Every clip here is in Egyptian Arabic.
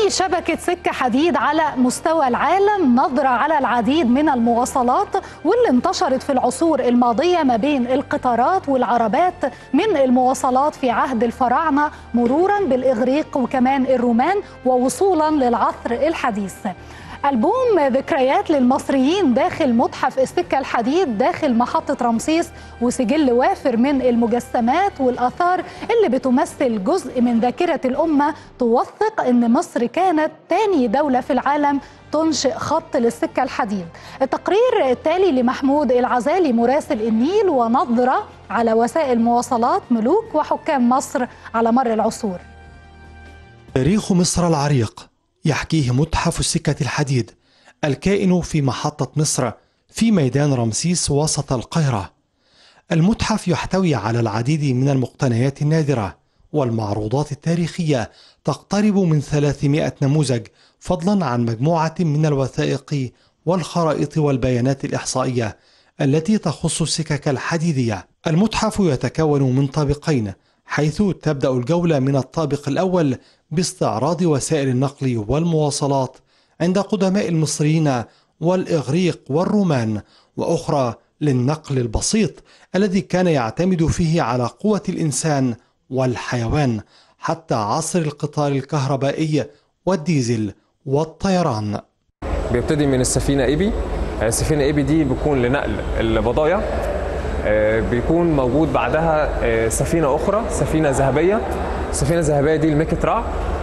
تحتوي شبكة سكة حديد على مستوى العالم نظرة على العديد من المواصلات واللي انتشرت في العصور الماضية ما بين القطارات والعربات من المواصلات في عهد الفراعنة مرورا بالإغريق وكمان الرومان ووصولا للعصر الحديث ألبوم ذكريات للمصريين داخل متحف السكة الحديد داخل محطة رمسيس وسجل وافر من المجسمات والآثار اللي بتمثل جزء من ذاكرة الأمة توثق أن مصر كانت تاني دولة في العالم تنشئ خط للسكة الحديد التقرير التالي لمحمود العزالي مراسل النيل ونظرة على وسائل مواصلات ملوك وحكام مصر على مر العصور تاريخ مصر العريق يحكيه متحف السكة الحديد الكائن في محطة مصر في ميدان رمسيس وسط القاهرة. المتحف يحتوي على العديد من المقتنيات النادرة والمعروضات التاريخية تقترب من 300 نموذج فضلا عن مجموعة من الوثائق والخرائط والبيانات الإحصائية التي تخص السكك الحديدية. المتحف يتكون من طابقين حيث تبدأ الجولة من الطابق الأول باستعراض وسائل النقل والمواصلات عند قدماء المصريين والإغريق والرومان وأخرى للنقل البسيط الذي كان يعتمد فيه على قوة الإنسان والحيوان حتى عصر القطار الكهربائي والديزل والطيران بيبتدي من السفينة إيبي السفينة إيبي دي بيكون لنقل البضايع بيكون موجود بعدها سفينة أخرى سفينة ذهبية السفينة الذهبية دي الميكترا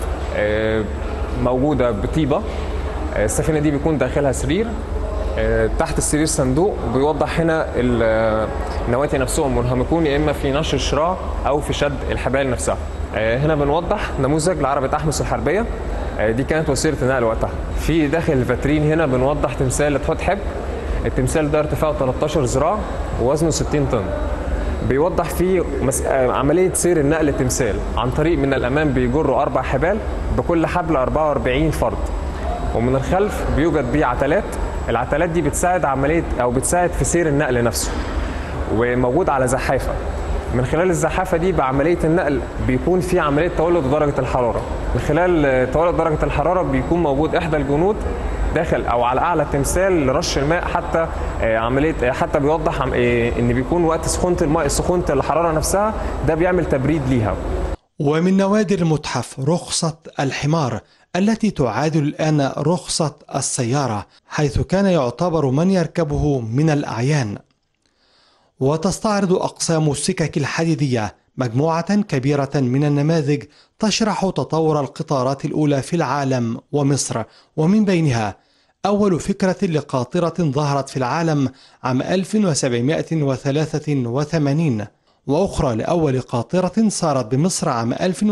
موجودة بطيبة السفينة دي بيكون داخلها سرير تحت السرير صندوق بيوضح هنا النواتي نفسهم منهمكون يا اما في نشر الشراع او في شد الحبال نفسها هنا بنوضح نموذج لعربة احمس الحربية دي كانت وسيلة النقل وقتها في داخل الفاترين هنا بنوضح تمثال لتحتحب التمثال ده ارتفاعه 13 ذراع ووزنه 60 طن بيوضح فيه مس... عملية سير النقل التمثال عن طريق من الأمام بيجروا أربع حبال بكل حبل 44 فرد ومن الخلف بيوجد بيه عتلات العتلات دي بتساعد عملية أو بتساعد في سير النقل نفسه وموجود على زحافة من خلال الزحافة دي بعملية النقل بيكون في عملية تولد درجة الحرارة من خلال تولد درجة الحرارة بيكون موجود إحدى الجنود داخل او على اعلى تمثال لرش الماء حتى عمليه حتى بيوضح ان بيكون وقت سخونه الماء سخونه الحراره نفسها ده بيعمل تبريد ليها ومن نوادر المتحف رخصة الحمار التي تعادل الآن رخصة السيارة حيث كان يعتبر من يركبه من الأعيان وتستعرض أقسام السكك الحديدية مجموعة كبيرة من النماذج تشرح تطور القطارات الأولى في العالم ومصر ومن بينها أول فكرة لقاطرة ظهرت في العالم عام 1783 وأخرى لأول قاطرة صارت بمصر عام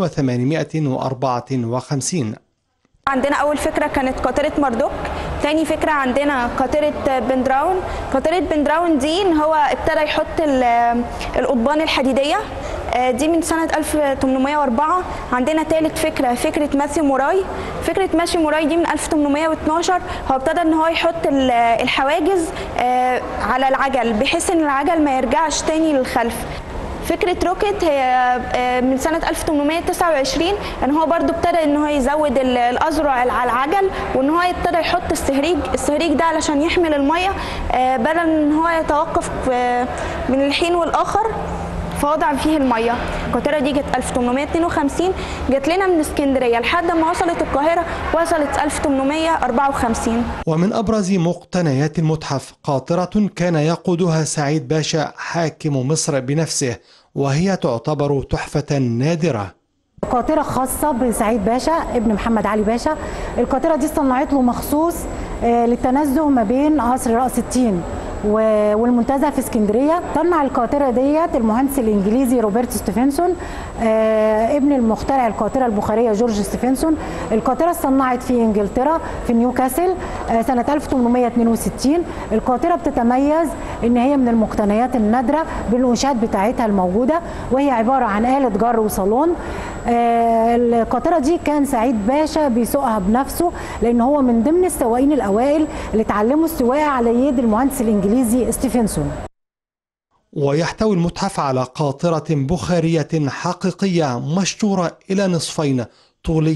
1854 عندنا أول فكرة كانت قاطرة مردوك تاني فكرة عندنا قاطرة بندراون قاطرة بندراون دي إن هو ابتدى يحط القضبان الحديدية دي من سنة 1804 عندنا ثالث فكرة فكرة ماثيو موراي فكرة ماثيو موراي دي من 1812 هو ابتدى ان هو يحط الحواجز على العجل بحيث ان العجل ما يرجعش تاني للخلف فكره روكيت هي من سنه 1829 ان هو برضو ابتدى ان هو يزود الاذرع على العجل وان هو ابتدى يحط السهريج السهريج ده علشان يحمل الميه بدل ان هو يتوقف من الحين والاخر فوضع فيه الميه القاطره دي جت 1852 جت لنا من اسكندريه لحد ما وصلت القاهره وصلت 1854 ومن ابرز مقتنيات المتحف قاطره كان يقودها سعيد باشا حاكم مصر بنفسه وهي تعتبر تحفه نادره قاطرة خاصة بسعيد باشا ابن محمد علي باشا القاطرة دي صنعت له مخصوص للتنزه ما بين قصر رأس التين والمنتزه في اسكندريه صنع القاطره ديت المهندس الانجليزي روبرت ستيفنسون آه ابن المخترع القاطره البخاريه جورج ستيفنسون القاطره صنعت في انجلترا في نيوكاسل آه سنه 1862 القاطره بتتميز ان هي من المقتنيات النادره بالانشاءات بتاعتها الموجوده وهي عباره عن اله جر وصالون آه القاطره دي كان سعيد باشا بيسوقها بنفسه لان هو من ضمن السواقين الاوائل اللي اتعلموا السواقه على يد المهندس الانجليزي ستيفنسون ويحتوي المتحف على قاطرة بخارية حقيقية مشطورة إلى نصفين طولي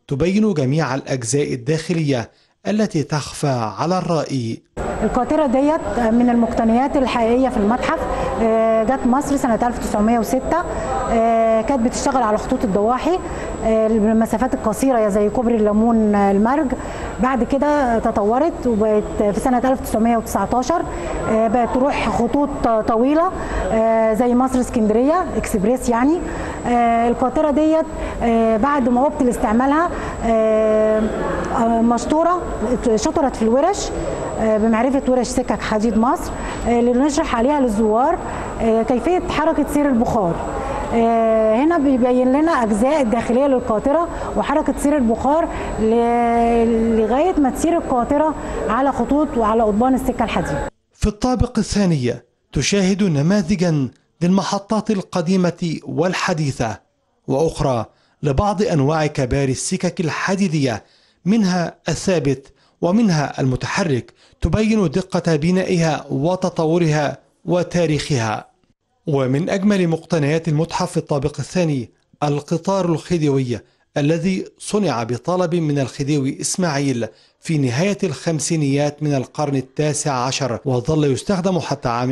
تبين جميع الأجزاء الداخلية التي تخفى على الرائي القاطرة ديت من المقتنيات الحقيقية في المتحف آه، جت مصر سنة 1906 آه، كانت بتشتغل على خطوط الضواحي آه، المسافات القصيرة زي كوبري الليمون آه، المرج بعد كده تطورت وبقت في سنة 1919 آه، بقت تروح خطوط طويلة آه، زي مصر اسكندرية اكسبريس يعني آه، القاطرة ديت آه، بعد ما وقت لاستعمالها آه، آه، مشطورة شطرت في الورش آه، بمعرفة ورش سكك حديد مصر آه، اللي نشرح عليها للزوار آه، كيفية حركة سير البخار آه، هنا بيبين لنا أجزاء الداخلية للقاطرة وحركة سير البخار ل- لغاية ما تسير القاطرة على خطوط وعلى قضبان السكة الحديد في الطابق الثاني تشاهد نماذجا للمحطات القديمة والحديثة وأخرى لبعض أنواع كباري السكك الحديدية منها الثابت ومنها المتحرك تبين دقة بنائها وتطورها وتاريخها ومن أجمل مقتنيات المتحف في الطابق الثاني القطار الخديوي الذي صنع بطلب من الخديوي إسماعيل في نهاية الخمسينيات من القرن التاسع عشر وظل يستخدم حتى عام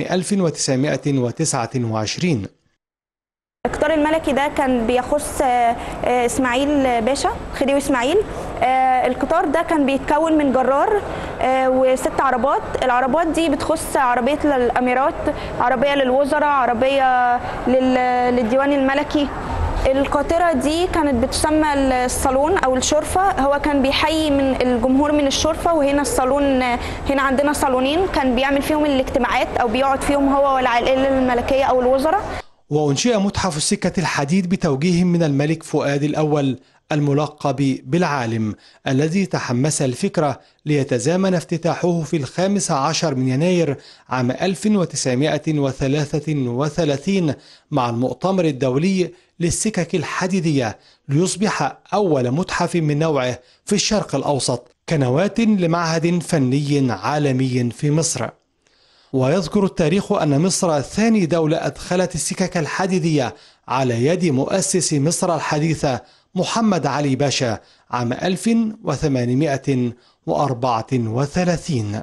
1929 القطار الملكي ده كان بيخص آه، آه، اسماعيل باشا خديوي اسماعيل آه، القطار ده كان بيتكون من جرار آه، وست عربات العربات دي بتخص عربيه للاميرات عربيه للوزراء عربيه لل- للديوان الملكي القاطرة دي كانت بتسمى الصالون أو الشرفة هو كان بيحيي من الجمهور من الشرفة وهنا الصالون هنا عندنا صالونين كان بيعمل فيهم الاجتماعات أو بيقعد فيهم هو والعائلة الملكية أو الوزراء وأنشئ متحف السكة الحديد بتوجيه من الملك فؤاد الأول الملقب بالعالم الذي تحمس الفكرة ليتزامن افتتاحه في الخامس عشر من يناير عام 1933 مع المؤتمر الدولي للسكك الحديدية ليصبح أول متحف من نوعه في الشرق الأوسط كنواة لمعهد فني عالمي في مصر ويذكر التاريخ أن مصر ثاني دولة أدخلت السكك الحديدية على يد مؤسس مصر الحديثة محمد علي باشا عام 1834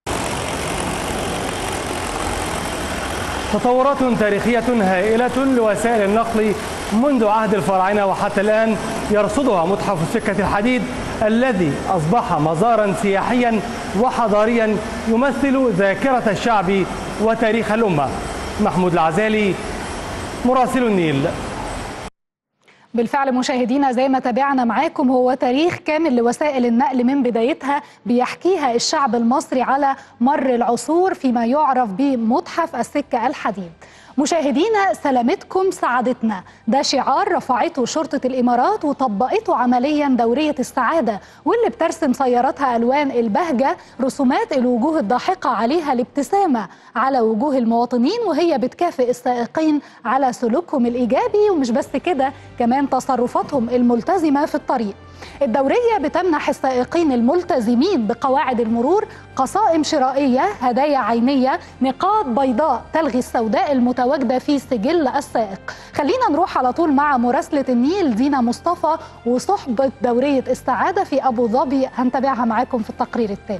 تطورات تاريخية هائلة لوسائل النقل منذ عهد الفراعنة وحتى الآن يرصدها متحف سكة الحديد الذي أصبح مزارا سياحيا وحضاريا يمثل ذاكرة الشعب وتاريخ الأمة محمود العزالي مراسل النيل بالفعل مشاهدينا زي ما تابعنا معاكم هو تاريخ كامل لوسائل النقل من بدايتها بيحكيها الشعب المصري على مر العصور فيما يعرف بمتحف السكة الحديد مشاهدينا سلامتكم سعادتنا ده شعار رفعته شرطة الإمارات وطبقته عمليا دورية السعادة واللي بترسم سياراتها ألوان البهجة رسومات الوجوه الضاحكة عليها الابتسامة على وجوه المواطنين وهي بتكافئ السائقين على سلوكهم الإيجابي ومش بس كده كمان تصرفاتهم الملتزمة في الطريق الدورية بتمنح السائقين الملتزمين بقواعد المرور قصائم شرائية هدايا عينية نقاط بيضاء تلغي السوداء المتواجدة في سجل السائق خلينا نروح على طول مع مراسلة النيل دينا مصطفى وصحبة دورية السعادة في أبو ظبي هنتابعها معاكم في التقرير التالي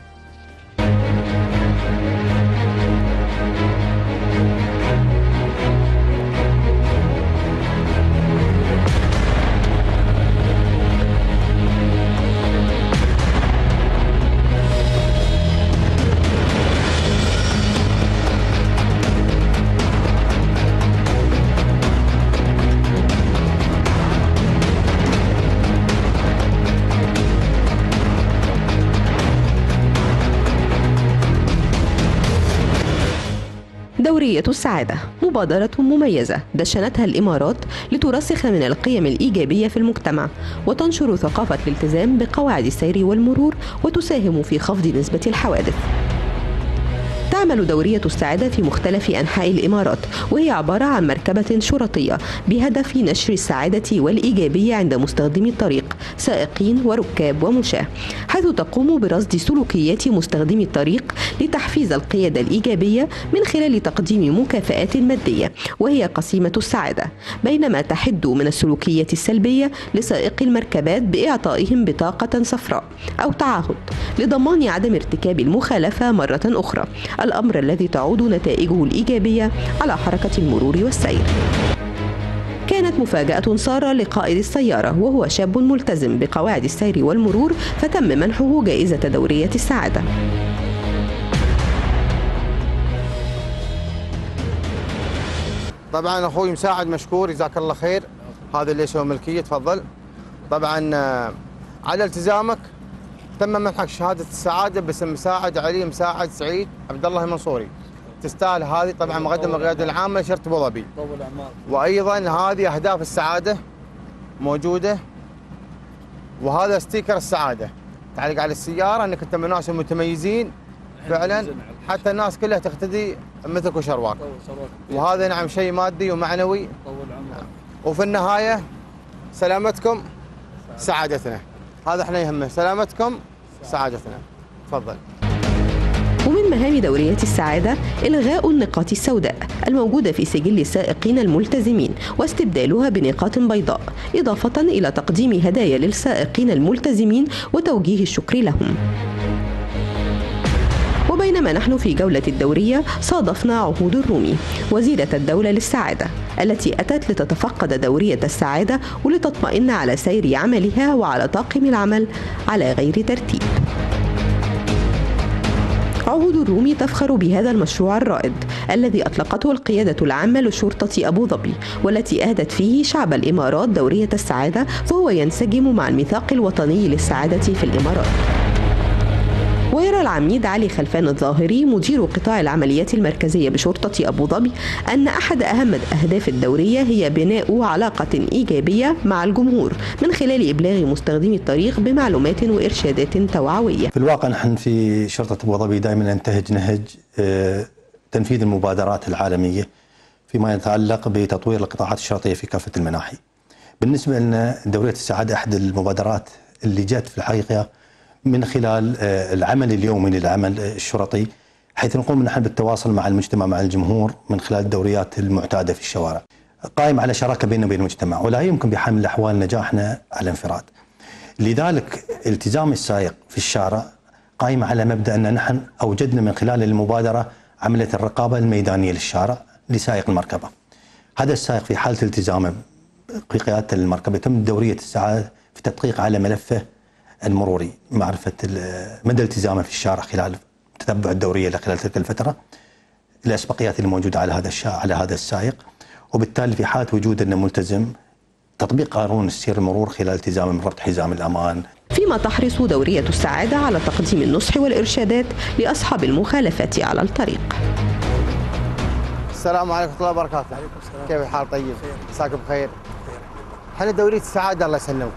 دورية السعادة مبادرة مميزة دشنتها الإمارات لترسخ من القيم الإيجابية في المجتمع وتنشر ثقافة الالتزام بقواعد السير والمرور وتساهم في خفض نسبة الحوادث تعمل دورية السعادة في مختلف أنحاء الإمارات وهي عبارة عن مركبة شرطية بهدف نشر السعادة والإيجابية عند مستخدمي الطريق سائقين وركاب ومشاة حيث تقوم برصد سلوكيات مستخدمي الطريق لتحفيز القيادة الإيجابية من خلال تقديم مكافآت مادية وهي قسيمة السعادة بينما تحد من السلوكيات السلبية لسائقي المركبات بإعطائهم بطاقة صفراء أو تعهد لضمان عدم ارتكاب المخالفة مرة أخرى الأمر الذي تعود نتائجه الإيجابية على حركة المرور والسير كانت مفاجأة سارة لقائد السيارة وهو شاب ملتزم بقواعد السير والمرور فتم منحه جائزة دورية السعادة طبعا اخوي مساعد مشكور جزاك الله خير هذا اللي يسوي ملكيه تفضل طبعا آه، على التزامك تم منحك شهاده السعاده باسم مساعد علي مساعد سعيد عبد الله المنصوري تستاهل هذه طبعا مقدم القياده العامه لشرطه ابو ظبي وايضا هذه اهداف السعاده موجوده وهذا ستيكر السعاده تعلق على السياره انك انت من الناس المتميزين فعلا حتى الناس كلها تقتدي مثلك وشرواك وهذا نعم شيء مادي ومعنوي وفي النهايه سلامتكم سعادتنا هذا احنا يهمنا سلامتكم سعادتنا تفضل ومن مهام دورية السعادة إلغاء النقاط السوداء الموجودة في سجل السائقين الملتزمين واستبدالها بنقاط بيضاء إضافة إلى تقديم هدايا للسائقين الملتزمين وتوجيه الشكر لهم وبينما نحن في جولة الدورية صادفنا عهود الرومي وزيرة الدولة للسعادة التي أتت لتتفقد دورية السعادة ولتطمئن على سير عملها وعلى طاقم العمل على غير ترتيب عهود الرومي تفخر بهذا المشروع الرائد الذي أطلقته القيادة العامة لشرطة أبو ظبي والتي أهدت فيه شعب الإمارات دورية السعادة فهو ينسجم مع الميثاق الوطني للسعادة في الإمارات ويرى العميد علي خلفان الظاهري مدير قطاع العمليات المركزية بشرطة أبو ظبي أن أحد أهم أهداف الدورية هي بناء علاقة إيجابية مع الجمهور من خلال إبلاغ مستخدمي الطريق بمعلومات وإرشادات توعوية في الواقع نحن في شرطة أبو ظبي دائما ننتهج نهج آه، تنفيذ المبادرات العالمية فيما يتعلق بتطوير القطاعات الشرطية في كافة المناحي بالنسبة لنا دورية السعادة أحد المبادرات اللي جت في الحقيقة من خلال آه، العمل اليومي للعمل الشرطي حيث نقوم نحن بالتواصل مع المجتمع مع الجمهور من خلال الدوريات المعتادة في الشوارع قائم على شراكة بيننا وبين المجتمع ولا يمكن بحال من الأحوال نجاحنا على انفراد لذلك التزام السائق في الشارع قائم على مبدا ان نحن اوجدنا من خلال المبادره عمليه الرقابه الميدانيه للشارع لسائق المركبه. هذا السائق في حاله التزامه في قياده المركبه يتم دوريه السعاده في تدقيق على ملفه المروري، معرفه ال- مدى التزامه في الشارع خلال تتبع الدوريه خلال تلك الفتره. الاسبقيات اللي موجوده على هذا الشا على هذا السائق وبالتالي في حاله وجود انه ملتزم تطبيق قانون السير المرور خلال التزامه من ربط حزام الامان فيما تحرص دورية السعادة على تقديم النصح والإرشادات لأصحاب المخالفات على الطريق السلام عليكم ورحمه الله وبركاته كيف الحال طيب مساكم بخير احنا دوريه السعاده الله يسلمك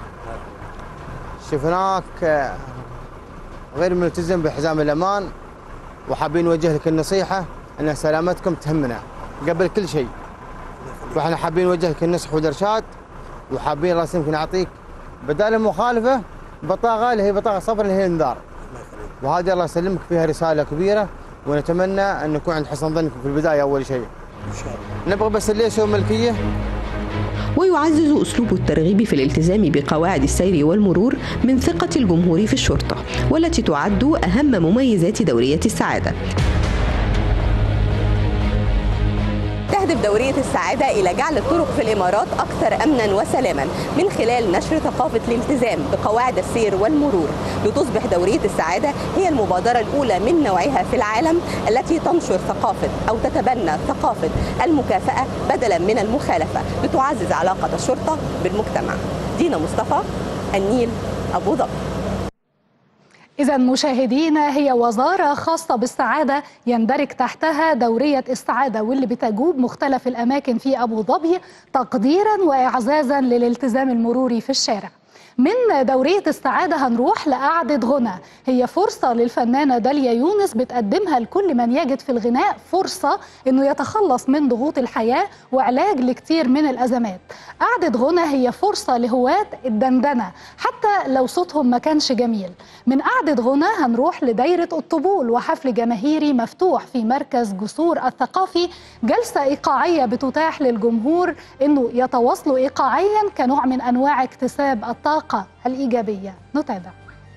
شفناك آه، غير ملتزم بحزام الامان وحابين نوجه لك النصيحه ان سلامتكم تهمنا قبل كل شيء واحنا حابين نوجه لك النصح والارشاد وحابين الله يسلمك نعطيك بدال المخالفه بطاقه اللي هي بطاقه صفر اللي هي انذار وهذه الله يسلمك فيها رساله كبيره ونتمنى ان نكون عند حسن ظنكم في البدايه اول شيء. نبغى بس اللي يسوي ملكيه ويعزز أسلوب الترغيب في الالتزام بقواعد السير والمرور من ثقة الجمهور في الشرطة والتي تعد أهم مميزات دورية السعادة تهدف دورية السعادة إلى جعل الطرق في الإمارات أكثر أمنا وسلاما من خلال نشر ثقافة الالتزام بقواعد السير والمرور لتصبح دورية السعادة هي المبادرة الأولى من نوعها في العالم التي تنشر ثقافة أو تتبنى ثقافة المكافأة بدلا من المخالفة لتعزز علاقة الشرطة بالمجتمع دينا مصطفى النيل أبو ظبي إذا مشاهدينا هي وزارة خاصة بالسعادة يندرج تحتها دورية السعادة واللي بتجوب مختلف الأماكن في أبو ظبي تقديرا وإعزازا للالتزام المروري في الشارع من دورية السعادة هنروح لقعدة غنى هي فرصة للفنانة داليا يونس بتقدمها لكل من يجد في الغناء فرصة انه يتخلص من ضغوط الحياة وعلاج لكتير من الأزمات قعدة غنى هي فرصة لهواة الدندنة حتى لو صوتهم ما كانش جميل من قعدة غنى هنروح لدايرة الطبول وحفل جماهيري مفتوح في مركز جسور الثقافي جلسة إيقاعية بتتاح للجمهور انه يتواصلوا إيقاعيا كنوع من أنواع اكتساب الطاقة الإيجابية نتابع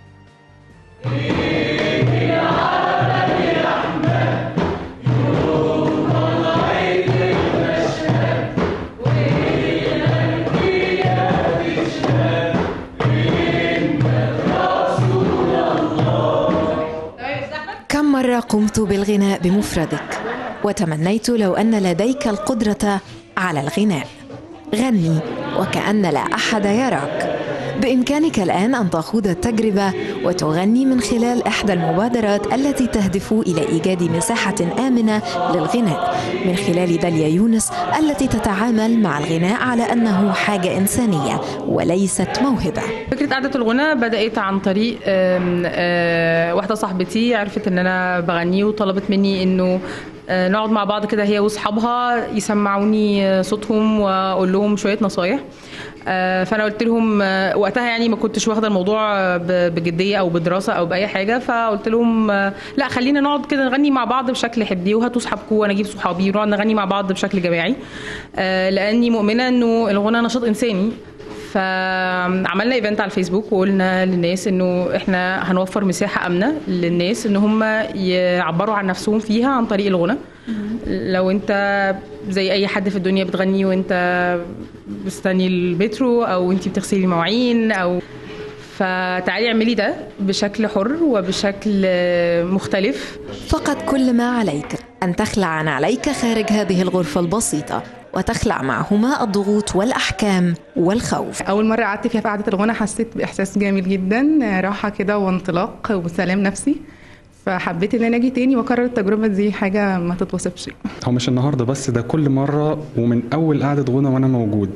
كم مرة قمت بالغناء بمفردك وتمنيت لو أن لديك القدرة على الغناء غني وكأن لا أحد يراك بإمكانك الآن أن تخوض التجربة وتغني من خلال إحدى المبادرات التي تهدف إلى إيجاد مساحة آمنة للغناء من خلال داليا يونس التي تتعامل مع الغناء على أنه حاجة إنسانية وليست موهبة فكرة قعدة الغنى بدأت عن طريق آم، آه، واحدة صاحبتي عرفت إن أنا بغني وطلبت مني إنه آه، نقعد مع بعض كده هي واصحابها يسمعوني آه، صوتهم واقول لهم شويه نصايح آه، فانا قلت لهم آه، وقتها يعني ما كنتش واخده الموضوع آه، ب- بجديه او بدراسه او باي حاجه فقلت لهم آه، لا خلينا نقعد كده نغني مع بعض بشكل حبي وهاتوا صحابكم وانا اجيب صحابي ونقعد نغني مع بعض بشكل جماعي آه، لاني مؤمنه انه الغنى نشاط انساني فعملنا ايفنت على الفيسبوك وقلنا للناس انه احنا هنوفر مساحه امنه للناس ان هم يعبروا عن نفسهم فيها عن طريق الغنى لو انت زي اي حد في الدنيا بتغني وانت مستني المترو او انت بتغسلي المواعين او فتعالي اعملي ده بشكل حر وبشكل مختلف فقط كل ما عليك أن تخلع عن عليك خارج هذه الغرفة البسيطة وتخلع معهما الضغوط والأحكام والخوف اول مره قعدت فيها في قعده الغنى حسيت باحساس جامد جدا راحه كده وانطلاق وسلام نفسي فحبيت ان انا اجي تاني واكرر التجربه دي حاجه ما تتوصفش هو مش النهارده بس ده كل مره ومن اول قعده غنى وانا موجود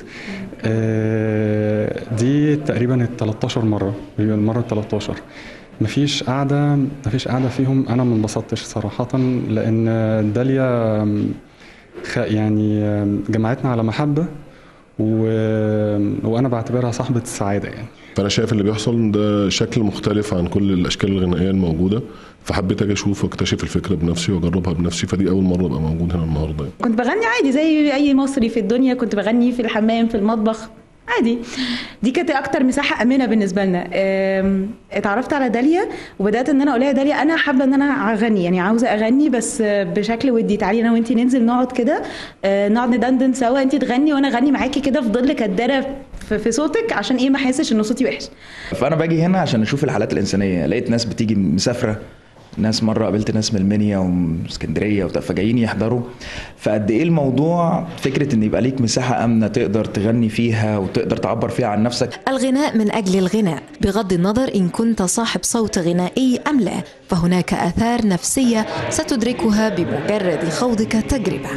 آه، دي تقريبا ال 13 مره هي المره ال 13 مفيش قعده مفيش قعده فيهم انا ما انبسطتش صراحه لان داليا خ- يعني جمعتنا على محبه و... وانا بعتبرها صاحبه السعاده يعني فانا شايف اللي بيحصل ده شكل مختلف عن كل الاشكال الغنائيه الموجوده فحبيت اجي اشوف واكتشف الفكره بنفسي واجربها بنفسي فدي اول مره ابقى موجود هنا النهارده كنت بغني عادي زي اي مصري في الدنيا كنت بغني في الحمام في المطبخ عادي دي كانت اكتر مساحه امنه بالنسبه لنا أم، اتعرفت على داليا وبدات ان انا اقول لها يا داليا انا حابه ان انا اغني يعني عاوزه اغني بس بشكل ودي تعالي انا وانتي ننزل نقعد كده أه، نقعد ندندن سوا انتي تغني وانا اغني معاكي كده في ظل كداره في في صوتك عشان ايه ما احسش ان صوتي وحش فانا باجي هنا عشان اشوف الحالات الانسانيه لقيت ناس بتيجي مسافره ناس مره قابلت ناس من المنيا ومن اسكندريه وبتاع، فجايين يحضروا فقد ايه الموضوع فكره ان يبقى ليك مساحه امنه تقدر تغني فيها وتقدر تعبر فيها عن نفسك الغناء من أجل الغناء بغض النظر إن كنت صاحب صوت غنائي أم لا فهناك آثار نفسية ستدركها بمجرد خوضك تجربة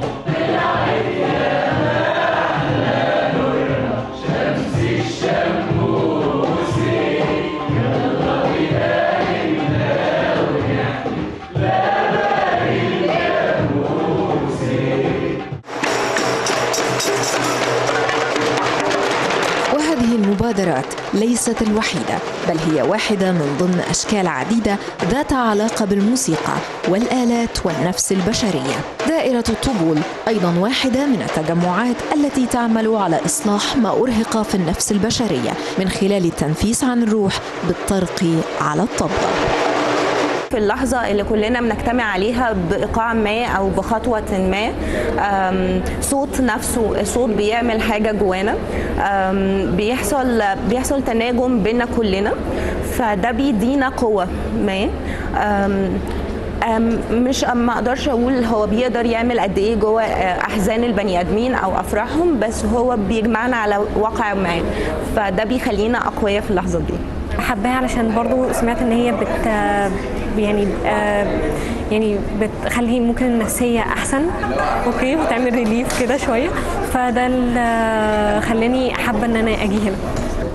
وهذه المبادرات ليست الوحيدة بل هي واحدة من ضمن أشكال عديدة ذات علاقة بالموسيقى والآلات والنفس البشرية دائرة الطبول أيضا واحدة من التجمعات التي تعمل على إصلاح ما أرهق في النفس البشرية من خلال التنفيس عن الروح بالطرق على الطبلة في اللحظة اللي كلنا بنجتمع عليها بإيقاع ما أو بخطوة ما أم، صوت نفسه الصوت بيعمل حاجة جوانا أم، بيحصل بيحصل تناغم بينا كلنا فده بيدينا قوة ما أم، أم، مش ما اقدرش اقول هو بيقدر يعمل قد ايه جوه آه، احزان البني ادمين او افراحهم بس هو بيجمعنا على واقع ما فده بيخلينا اقوياء في اللحظه دي حباها علشان برضو سمعت ان هي بت يعني آه، يعني بتخلي ممكن النفسيه احسن اوكي بتعمل ريليف كده شويه فده اللي خلاني حابه ان انا اجي هنا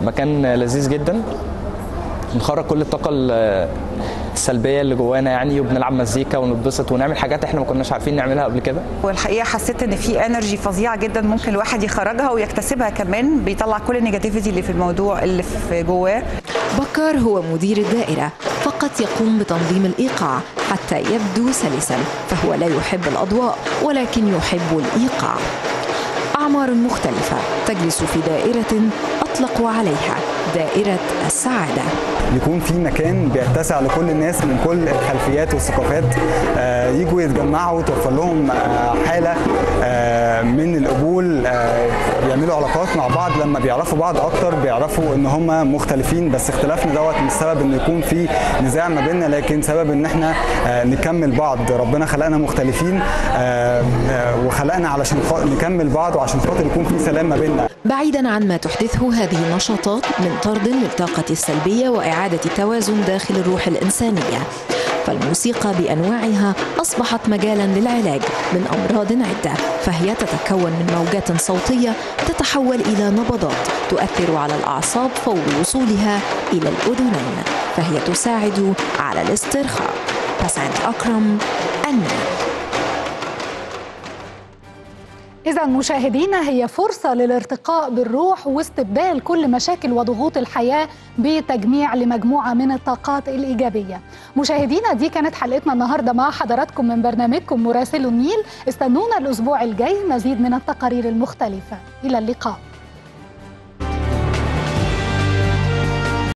مكان لذيذ جدا بنخرج كل الطاقه ال- السلبيه اللي جوانا يعني وبنلعب مزيكا ونتبسط ونعمل حاجات احنا ما كناش عارفين نعملها قبل كده والحقيقه حسيت ان في انرجي فظيعه جدا ممكن الواحد يخرجها ويكتسبها كمان بيطلع كل النيجاتيفيتي اللي في الموضوع اللي في جواه بكر هو مدير الدائرة فقط يقوم بتنظيم الإيقاع حتى يبدو سلسا فهو لا يحب الأضواء ولكن يحب الإيقاع أعمار مختلفة تجلس في دائرة أطلقوا عليها دائرة السعادة يكون في مكان بيتسع لكل الناس من كل الخلفيات والثقافات آه، يجوا يتجمعوا توفر لهم آه، حاله آه، من القبول آه، يعملوا علاقات مع بعض لما بيعرفوا بعض اكتر بيعرفوا ان هم مختلفين بس اختلافنا دوت مش سبب ان يكون في نزاع ما بيننا لكن سبب ان احنا آه، نكمل بعض ربنا خلقنا مختلفين آه، آه، وخلقنا علشان خا- نكمل بعض وعشان خاطر يكون في سلام ما بيننا بعيدا عن ما تحدثه هذه النشاطات من طرد للطاقة السلبية وإعادة التوازن داخل الروح الإنسانية فالموسيقى بأنواعها أصبحت مجالا للعلاج من أمراض عدة فهي تتكون من موجات صوتية تتحول إلى نبضات تؤثر على الأعصاب فور وصولها إلى الأذنين فهي تساعد على الاسترخاء بسنت أكرم النيل إذا مشاهدينا هي فرصة للارتقاء بالروح واستبدال كل مشاكل وضغوط الحياة بتجميع لمجموعة من الطاقات الإيجابية. مشاهدينا دي كانت حلقتنا النهاردة مع حضراتكم من برنامجكم مراسل النيل، استنونا الأسبوع الجاي مزيد من التقارير المختلفة. إلى اللقاء.